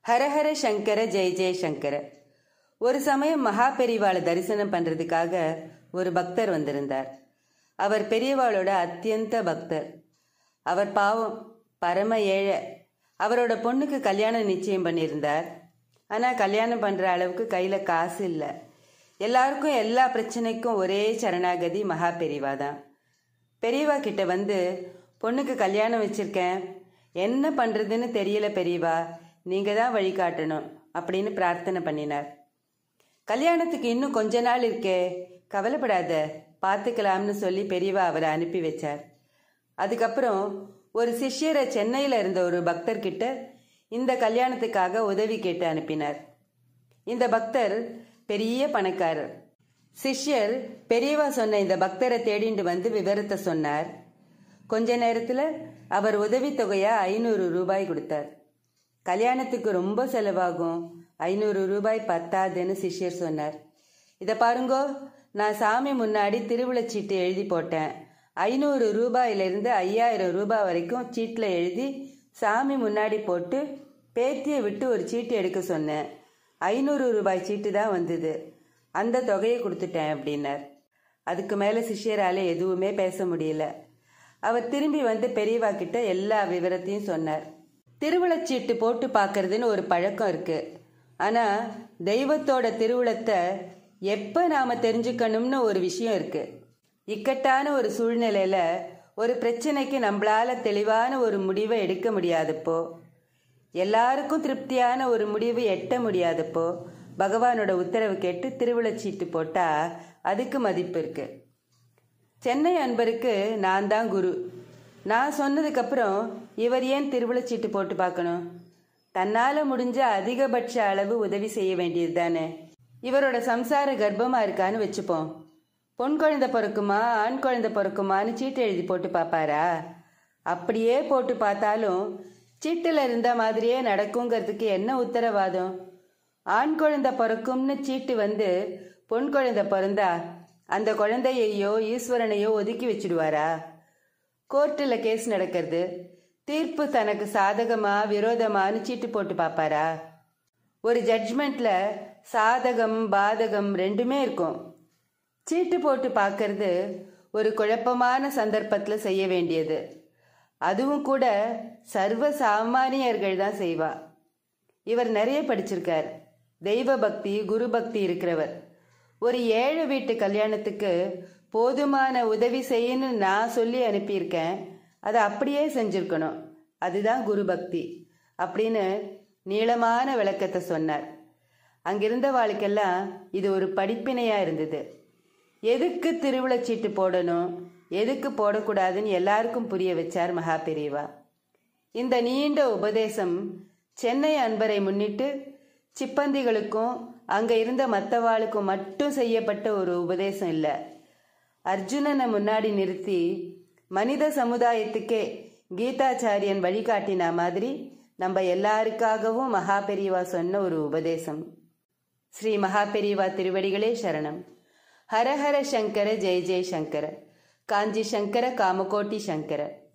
ஹரஹர சங்கர ஜெய ஜெய சங்கர ஒரு சமயம் மகா பெரிவாளை தரிசனம் பண்றதுக்காக ஒரு பக்தர் வந்திருந்தார் அவர் பெரியவாளோட அத்தியந்த பக்தர் அவர் பாவம் பரம ஏழை அவரோட பொண்ணுக்கு கல்யாணம் நிச்சயம் பண்ணியிருந்தார் ஆனால் கல்யாணம் பண்ணுற அளவுக்கு கையில் காசு இல்லை எல்லாருக்கும் எல்லா பிரச்சனைக்கும் ஒரே சரணாகதி மகா பெரிவா தான் பெரியவா கிட்ட வந்து பொண்ணுக்கு கல்யாணம் வச்சிருக்கேன் என்ன பண்ணுறதுன்னு தெரியல பெரியவா நீங்கள் தான் வழிகாட்டணும் அப்படின்னு பிரார்த்தனை பண்ணினார் கல்யாணத்துக்கு இன்னும் கொஞ்ச நாள் இருக்கே கவலைப்படாத பார்த்துக்கலாம்னு சொல்லி பெரியவா அவரை அனுப்பி வச்சார் அதுக்கப்புறம் ஒரு சிஷ்யரை சென்னையில் இருந்த ஒரு பக்தர்கிட்ட இந்த கல்யாணத்துக்காக உதவி கேட்டு அனுப்பினார் இந்த பக்தர் பெரிய பணக்காரர் சிஷ்யர் பெரியவா சொன்ன இந்த பக்தரை தேடிண்டு வந்து விவரத்தை சொன்னார் கொஞ்ச நேரத்தில் அவர் உதவித்தொகையா ஐநூறு ரூபாய் கொடுத்தார் கல்யாணத்துக்கு ரொம்ப செலவாகும் ஐநூறு ரூபாய் பத்தாதுன்னு சிஷ்யர் சொன்னார் இதை பாருங்கோ நான் சாமி முன்னாடி திருவிழச்சீட்டு எழுதி போட்டேன் ஐநூறு ரூபாயிலிருந்து ஐயாயிரம் ரூபாய் வரைக்கும் சீட்டில் எழுதி சாமி முன்னாடி போட்டு பேத்தியை விட்டு ஒரு சீட்டு எடுக்க சொன்னேன் ஐநூறு ரூபாய் சீட்டு தான் வந்தது அந்த தொகையை கொடுத்துட்டேன் அப்படின்னார் அதுக்கு மேலே சிஷ்யரால் எதுவுமே பேச முடியல அவர் திரும்பி வந்து பெரியவா கிட்ட எல்லா விவரத்தையும் சொன்னார் திருவிழச்சீட்டு போட்டு பார்க்கறதுன்னு ஒரு பழக்கம் இருக்கு ஆனா தெய்வத்தோட திருவிழத்தை எப்ப நாம தெரிஞ்சுக்கணும்னு ஒரு விஷயம் இருக்கு இக்கட்டான ஒரு சூழ்நிலையில ஒரு பிரச்சனைக்கு நம்மளால தெளிவான ஒரு முடிவை எடுக்க முடியாதப்போ எல்லாருக்கும் திருப்தியான ஒரு முடிவு எட்ட முடியாதப்போ பகவானோட உத்தரவு கேட்டு திருவிழச்சீட்டு போட்டா அதுக்கு மதிப்பு இருக்கு சென்னை அன்பருக்கு நான் தான் குரு நான் சொன்னதுக்கப்புறம் இவர் ஏன் திருவிழச்சீட்டு போட்டு பார்க்கணும் தன்னால் முடிஞ்ச அதிகபட்ச அளவு உதவி செய்ய வேண்டியது தானே இவரோட சம்சார கர்ப்பமாக இருக்கான்னு வச்சுப்போம் பொன் குழந்தை பிறக்குமா ஆண் குழந்தை பிறக்குமான்னு சீட்டு எழுதி போட்டு பார்ப்பாரா அப்படியே போட்டு பார்த்தாலும் சீட்டில் இருந்த மாதிரியே நடக்குங்கிறதுக்கு என்ன உத்தரவாதம் ஆண் குழந்தை பிறக்கும்னு சீட்டு வந்து பொன் குழந்தை பிறந்தா அந்த குழந்தையையோ ஈஸ்வரனையோ ஒதுக்கி வச்சிடுவாரா கோர்ட்டில் கேஸ் நடக்கிறது தீர்ப்பு தனக்கு சாதகமா விரோதமானு சீட்டு போட்டு பார்ப்பாரா ஒரு ஜட்ஜ்மெண்ட்ல சாதகம் பாதகம் ரெண்டுமே இருக்கும் சீட்டு போட்டு பார்க்கறது ஒரு குழப்பமான சந்தர்ப்பத்தில் செய்ய வேண்டியது அதுவும் கூட சர்வ சாமானியர்கள் தான் செய்வா இவர் நிறைய படிச்சிருக்கார் தெய்வ பக்தி குரு பக்தி இருக்கிறவர் ஒரு ஏழை வீட்டு கல்யாணத்துக்கு போதுமான உதவி செய்யன்னு நான் சொல்லி அனுப்பியிருக்கேன் அதை அப்படியே செஞ்சிருக்கணும் அதுதான் குரு பக்தி அப்படின்னு நீளமான விளக்கத்தை சொன்னார் அங்கிருந்த வாழ்க்கெல்லாம் இது ஒரு படிப்பினையா இருந்தது எதுக்கு திருவிழச்சீட்டு போடணும் எதுக்கு போடக்கூடாதுன்னு எல்லாருக்கும் புரிய வச்சார் மகா பெரியவா இந்த நீண்ட உபதேசம் சென்னை அன்பரை முன்னிட்டு சிப்பந்திகளுக்கும் அங்க இருந்த மற்றவாளுக்கும் மட்டும் செய்யப்பட்ட ஒரு உபதேசம் இல்லை அர்ஜுனனை முன்னாடி நிறுத்தி மனித சமுதாயத்துக்கே கீதாச்சாரியன் வழிகாட்டின மாதிரி நம்ம எல்லாருக்காகவும் மகா பெரியவா சொன்ன ஒரு உபதேசம் ஸ்ரீ மகா பெரியவா திருவடிகளே சரணம் ஹரஹர சங்கர ஜெய ஜெய சங்கர காஞ்சி சங்கர காமகோட்டி சங்கர